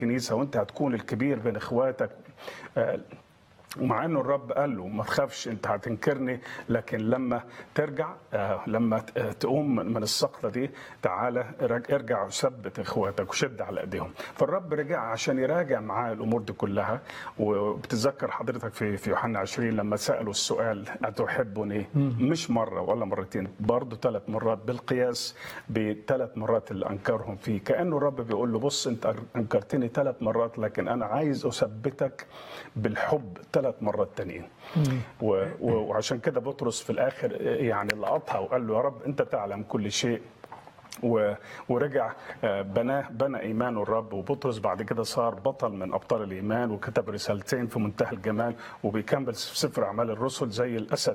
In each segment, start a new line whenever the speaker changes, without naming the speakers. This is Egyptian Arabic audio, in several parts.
الكنيسه وانت هتكون الكبير بين اخواتك آه، ومع انه الرب قال له ما تخافش انت هتنكرني لكن لما ترجع آه، لما ت- آه، تقوم من من السقطه دي تعالى رج- ارجع وثبت اخواتك وشد على ايديهم فالرب رجع عشان يراجع معاه الامور دي كلها وبتتذكر حضرتك في في يوحنا 20 لما سالوا السؤال اتحبني مش مره ولا مرتين برضه ثلاث مرات بالقياس بثلاث مرات اللي انكرهم فيه كانه الرب بيقول له بص انت انكرتني ثلاث مرات لكن انا عايز اثبتك بالحب ثلاث مرات تانيين و- و- وعشان كده بطرس في الاخر يعني لقطها وقال له يا رب انت تعلم كل شيء و- ورجع آه، بناه بنى ايمانه الرب وبطرس بعد كده صار بطل من ابطال الايمان وكتب رسالتين في منتهى الجمال وبيكمل في سفر اعمال الرسل زي الاسد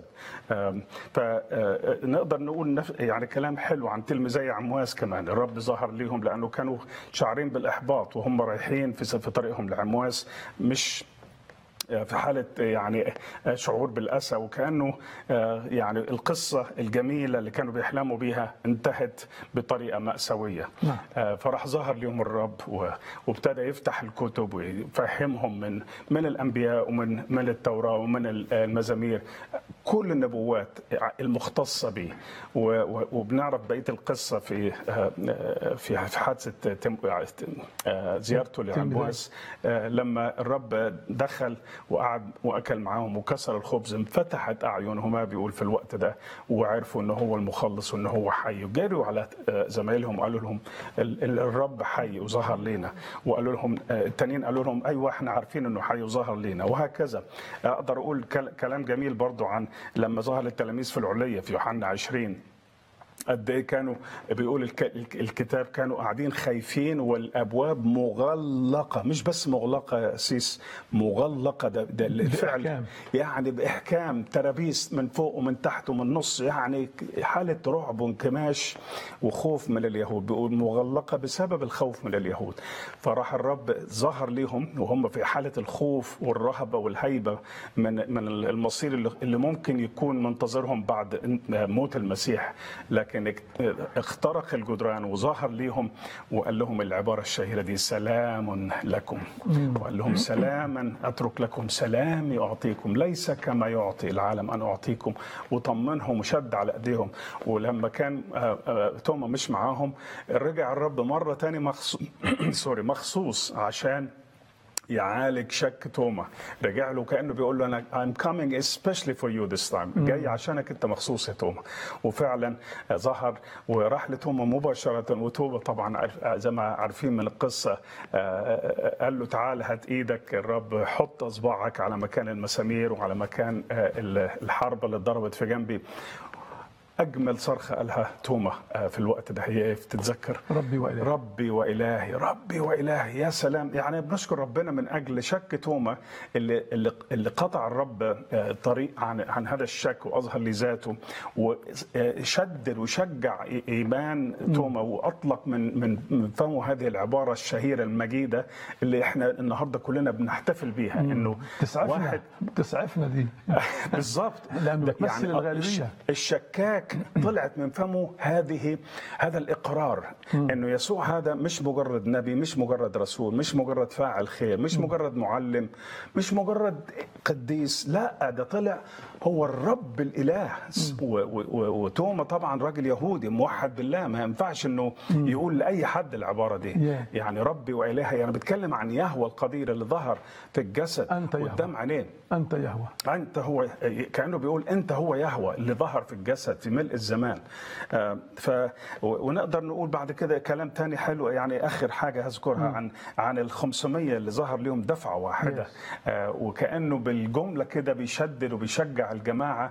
فنقدر نقول نف- يعني كلام حلو عن تلميذي عمواس كمان الرب ظهر ليهم لانه كانوا شاعرين بالاحباط وهم رايحين في في طريقهم لعمواس مش في حالة يعني شعور بالأسى وكأنه يعني القصة الجميلة اللي كانوا بيحلموا بيها انتهت بطريقة مأساوية
نعم.
فراح ظهر لهم الرب و- وابتدى يفتح الكتب ويفهمهم من من الأنبياء ومن من التوراة ومن المزامير كل النبوات المختصة به و- و- وبنعرف بقية القصة في في في حادثة تم- زيارته لعمواس آه، لما الرب دخل وقعد واكل معاهم وكسر الخبز انفتحت اعينهما بيقول في الوقت ده وعرفوا ان هو المخلص وان هو حي وجروا على آه، زمايلهم قالوا لهم ال- ال- الرب حي وظهر لنا وقالوا لهم آه، التانيين قالوا لهم ايوه احنا عارفين انه حي وظهر لنا وهكذا اقدر اقول كل- كلام جميل برضو عن لما ظهر للتلاميذ في العليه في يوحنا 20 قد ايه كانوا بيقول الك- الك- الكتاب كانوا قاعدين خايفين والابواب مغلقه مش بس مغلقه يا سيس مغلقه ده, ده الفعل
بإحكام.
يعني باحكام ترابيس من فوق ومن تحت ومن النص يعني حاله رعب وانكماش وخوف من اليهود بيقول مغلقه بسبب الخوف من اليهود فراح الرب ظهر لهم وهم في حاله الخوف والرهبه والهيبه من من المصير اللي- اللي ممكن يكون منتظرهم بعد موت المسيح لكن اخترق الجدران وظهر ليهم وقال لهم العباره الشهيره دي سلام لكم وقال لهم سلاما اترك لكم سلامي اعطيكم ليس كما يعطي العالم انا اعطيكم وطمنهم وشد على ايديهم ولما كان آه، آه، توما مش معاهم رجع الرب مره تاني مخصوص سوري مخصوص عشان يعالج شك توما رجع له كانه بيقول له انا I'm coming especially for you this time جاي عشانك انت مخصوص يا توما وفعلا ظهر وراح لتوما مباشره وتوما طبعا عارف- زي ما عارفين من القصه آه، قال له تعال هات ايدك الرب حط اصبعك على مكان المسامير وعلى مكان آه، الحربه اللي اتضربت في جنبي اجمل صرخه قالها توما آه، في الوقت ده هي ايه تتذكر
ربي وإلهي.
ربي والهي ربي والهي يا سلام يعني بنشكر ربنا من اجل شك توما اللي اللي, اللي قطع الرب آه، الطريق عن عن هذا الشك واظهر لذاته وشدد وشجع إي- ايمان توما واطلق من من من فمه هذه العباره الشهيره المجيده اللي احنا النهارده كلنا بنحتفل بيها انه
تسعفنا
واحد
تسعفنا دي
بالظبط
لأنه
ده
بتمثل
الش-
الغالبية.
الشكاك طلعت من فمه هذه هذا الاقرار انه يسوع هذا مش مجرد نبي مش مجرد رسول مش مجرد فاعل خير مش مجرد معلم مش مجرد قديس لا ده طلع هو الرب الاله و- و- و- وتوما طبعا راجل يهودي موحد بالله ما ينفعش انه يقول لاي حد العباره دي
Yeah.
يعني ربي والهي انا بتكلم عن يهوى القدير اللي ظهر في الجسد
أنت يهوى.
قدام عينين
أنت يهوى
انت هو كانه بيقول انت هو يهوى اللي ظهر في الجسد في ملء الزمان آه، ف و- ونقدر نقول بعد كده كلام تاني حلو يعني اخر حاجه هذكرها عن عن ال 500 اللي ظهر لهم دفعه واحده آه، وكانه بالجمله كده بيشدد وبيشجع الجماعه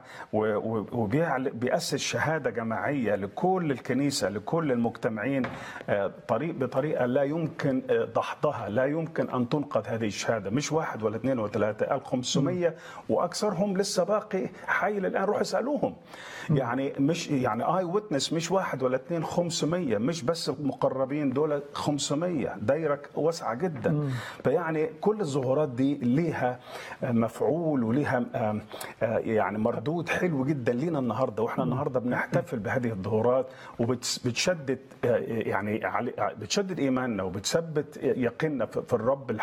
وبيأسس شهاده جماعيه لكل الكنيسه لكل المجتمعين آه، طريق بطريقه لا يمكن آه، دحضها لا يمكن ان تنقذ هذه الشهاده مش واحد ولا اثنين ولا ثلاثه قال 500 واكثرهم لسه باقي حي الان روح اسالوهم يعني مش يعني اي ويتنس مش واحد ولا اثنين 500 مش بس المقربين دول 500 دايره واسعه جدا فيعني كل الظهورات دي ليها مفعول وليها آم، آه، يعني مردود حلو جدا لينا النهارده واحنا النهارده بنحتفل بهذه الظهورات وبتشدد يعني علي- بتشدد ايماننا وبتثبت يقيننا في في الرب